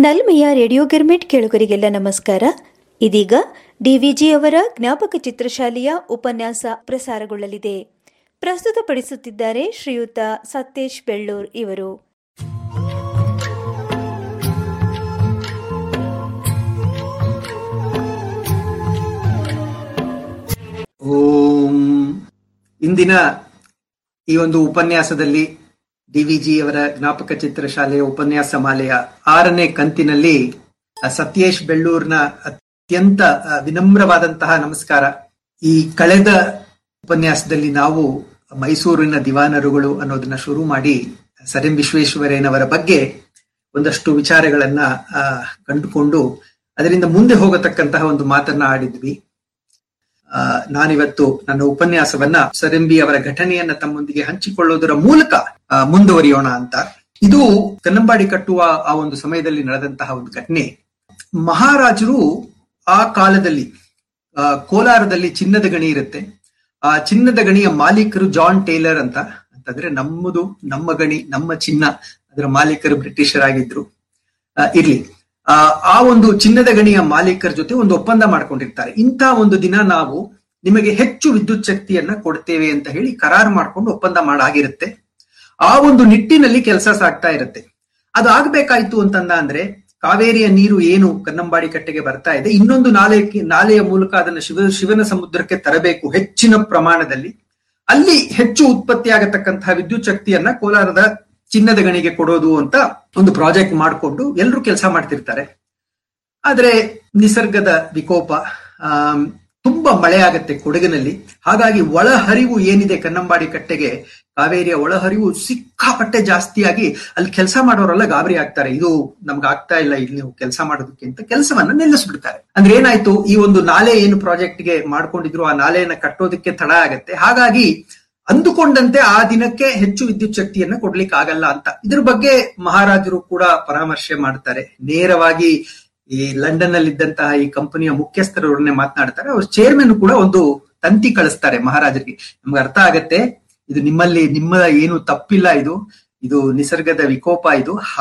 ನಲ್ಮೆಯ radio girmit ಕೇಳುಗರಿಗೆಲ್ಲ ನಮಸ್ಕಾರ ಇದೀಗ ಡಿವಿಜಿ ಅವರ ಜ್ಞಾಪಕ ಚಿತ್ರಶಾಲೆಯ ಉಪನ್ಯಾಸ ಪ್ರಸಾರಗೊಳ್ಳಲಿದೆ ಪ್ರಸ್ತುತಪಡಿಸುತ್ತಿದ್ದಾರೆ ಶ್ರೀಯುತ ಸತೇಶ್ ಬೆಳ್ಳೂರ್ ಇವರು ಓಂ ಇಂದಿನ ಈ ಒಂದು ಉಪನ್ಯಾಸದಲ್ಲಿ ಡಿವಿಜಿ ಅವರ ಜ್ಞಾಪಕ ಚಿತ್ರಶಾಲೆಯ ಉಪನ್ಯಾಸ ಮಾಲೆಯ ಆರನೇ ಕಂತಿನಲ್ಲಿ ಆ, ಸತ್ಯೇಶ್ ಬೆಳ್ಳೂರ್ನ ಅತ್ಯಂತ ಆ, ವಿನಮ್ರವಾದಂತಹ ನಮಸ್ಕಾರ ಈ ಕಳೆದ ಉಪನ್ಯಾಸದಲ್ಲಿ ನಾವು ಮೈಸೂರಿನ ದಿವಾನರುಗಳು ಅನ್ನೋದನ್ನ ಶುರು ಮಾಡಿ ಸರ್ ಎಂ ವಿಶ್ವೇಶ್ವರಯ್ಯನವರ ಬಗ್ಗೆ ಒಂದಷ್ಟು ವಿಚಾರಗಳನ್ನ ಆ, ಕಂಡುಕೊಂಡು ಅದರಿಂದ ಮುಂದೆ ಹೋಗತಕ್ಕಂತಹ ಒಂದು ಮಾತನ್ನ ಆಡಿದ್ವಿ ಆ, ನಾನಿವತ್ತು ನನ್ನ ಉಪನ್ಯಾಸವನ್ನ ಸರಂಬಿ ಅವರ ಘಟನೆಯನ್ನ ತಮ್ಮೊಂದಿಗೆ ಹಂಚಿಕೊಳ್ಳುವುದರ ಮೂಲಕ ಆ, ಮುಂದುವರಿಯೋಣ ಅಂತ ಇದು ಕನ್ನಂಬಾಡಿ ಕಟ್ಟುವ ಆ ಒಂದು ಸಮಯದಲ್ಲಿ ನಡೆದಂತಹ ಒಂದು ಘಟನೆ ಮಹಾರಾಜರು ಆ ಕಾಲದಲ್ಲಿ ಆ, ಕೋಲಾರದಲ್ಲಿ ಚಿನ್ನದ ಗಣಿ ಇರುತ್ತೆ ಆ ಚಿನ್ನದ ಗಣಿಯ ಮಾಲೀಕರು ಜಾನ್ ಟೇಲರ್ ಅಂತ ಅಂತಂದ್ರೆ ನಮ್ಮದು ನಮ್ಮ ಗಣಿ ನಮ್ಮ ಚಿನ್ನ ಅದರ ಮಾಲೀಕರು ಬ್ರಿಟಿಷರಾಗಿದ್ರು ಆ, ಇರ್ಲಿ ಆ ಆ ಒಂದು ಚಿನ್ನದ ಗಣಿಯ ಮಾಲೀಕರ ಜೊತೆ ಒಂದು ಒಪ್ಪಂದ ಮಾಡ್ಕೊಂಡಿರ್ತಾರೆ ಇಂಥ ಒಂದು ದಿನ ನಾವು ನಿಮಗೆ ಹೆಚ್ಚು ವಿದ್ಯುತ್ ಶಕ್ತಿಯನ್ನ ಕೊಡ್ತೇವೆ ಅಂತ ಹೇಳಿ ಕರಾರು ಮಾಡ್ಕೊಂಡು ಒಪ್ಪಂದ ಮಾಡಾಗಿರುತ್ತೆ ಆ ಒಂದು ನಿಟ್ಟಿನಲ್ಲಿ ಕೆಲಸ ಸಾಗ್ತಾ ಇರುತ್ತೆ ಅದು ಆಗ್ಬೇಕಾಯ್ತು ಅಂತಂದ ಅಂದ್ರೆ ಕಾವೇರಿಯ ನೀರು ಏನು ಕನ್ನಂಬಾಡಿ ಕಟ್ಟೆಗೆ ಬರ್ತಾ ಇದೆ ಇನ್ನೊಂದು ನಾಲೆ ನಾಲೆಯ ಮೂಲಕ ಅದನ್ನ ಶಿವ ಶಿವನ ಸಮುದ್ರಕ್ಕೆ ತರಬೇಕು ಹೆಚ್ಚಿನ ಪ್ರಮಾಣದಲ್ಲಿ ಅಲ್ಲಿ ಹೆಚ್ಚು ಉತ್ಪತ್ತಿ ಆಗತಕ್ಕಂತಹ ವಿದ್ಯುತ್ ಶಕ್ತಿಯನ್ನ ಕೋಲಾರದ ಚಿನ್ನದ ಗಣಿಗೆ ಕೊಡೋದು ಅಂತ ಒಂದು ಪ್ರಾಜೆಕ್ಟ್ ಮಾಡಿಕೊಂಡು ಎಲ್ಲರೂ ಕೆಲಸ ಮಾಡ್ತಿರ್ತಾರೆ ಆದ್ರೆ ನಿಸರ್ಗದ ವಿಕೋಪ ಆಮ್, ತುಂಬಾ ಮಳೆ ಆಗತ್ತೆ ಕೊಡಗಿನಲ್ಲಿ ಹಾಗಾಗಿ ಒಳಹರಿವು ಏನಿದೆ ಕನ್ನಂಬಾಡಿ ಕಟ್ಟೆಗೆ ಕಾವೇರಿಯ ಒಳಹರಿವು ಸಿಕ್ಕಾಪಟ್ಟೆ ಜಾಸ್ತಿಯಾಗಿ ಅಲ್ಲಿ ಕೆಲಸ ಮಾಡೋರೆಲ್ಲ ಗಾಬರಿ ಆಗ್ತಾರೆ ಇದು ನಮ್ಗೆ ಆಗ್ತಾ ಇಲ್ಲ ಇಲ್ಲಿ ನೀವು ಕೆಲಸ ಮಾಡೋದಕ್ಕೆ ಅಂತ ಕೆಲಸವನ್ನ ನಿಲ್ಲಿಸ್ಬಿಡ್ತಾರೆ ಅಂದ್ರೆ ಏನಾಯ್ತು ಈ ಒಂದು ನಾಲೆ ಏನು ಪ್ರಾಜೆಕ್ಟ್ ಗೆ ಮಾಡ್ಕೊಂಡಿದ್ರು ಆ ನಾಲೆಯನ್ನ ಕಟ್ಟೋದಕ್ಕೆ ತಡ ಆಗತ್ತೆ ಹಾಗಾಗಿ ಅಂದುಕೊಂಡಂತೆ ಆ ದಿನಕ್ಕೆ ಹೆಚ್ಚು ವಿದ್ಯುತ್ ಶಕ್ತಿಯನ್ನ ಕೊಡ್ಲಿಕ್ಕೆ ಆಗಲ್ಲ ಅಂತ ಇದ್ರ ಬಗ್ಗೆ ಮಹಾರಾಜರು ಕೂಡ ಪರಾಮರ್ಶೆ ಮಾಡ್ತಾರೆ ನೇರವಾಗಿ ಈ ಲಂಡನ್ ನಲ್ಲಿ ಇದ್ದಂತಹ ಈ ಕಂಪನಿಯ ಮುಖ್ಯಸ್ಥರವ್ರನ್ನೇ ಮಾತನಾಡ್ತಾರೆ ಅವ್ರ ಚೇರ್ಮನ್ ಕೂಡ ಒಂದು ತಂತಿ ಕಳಿಸ್ತಾರೆ ಮಹಾರಾಜರಿಗೆ ನಮ್ಗೆ ಅರ್ಥ ಆಗತ್ತೆ ಇದು ನಿಮ್ಮಲ್ಲಿ ನಿಮ್ಮ ಏನು ತಪ್ಪಿಲ್ಲ ಇದು ಇದು ನಿಸರ್ಗದ ವಿಕೋಪ ಇದು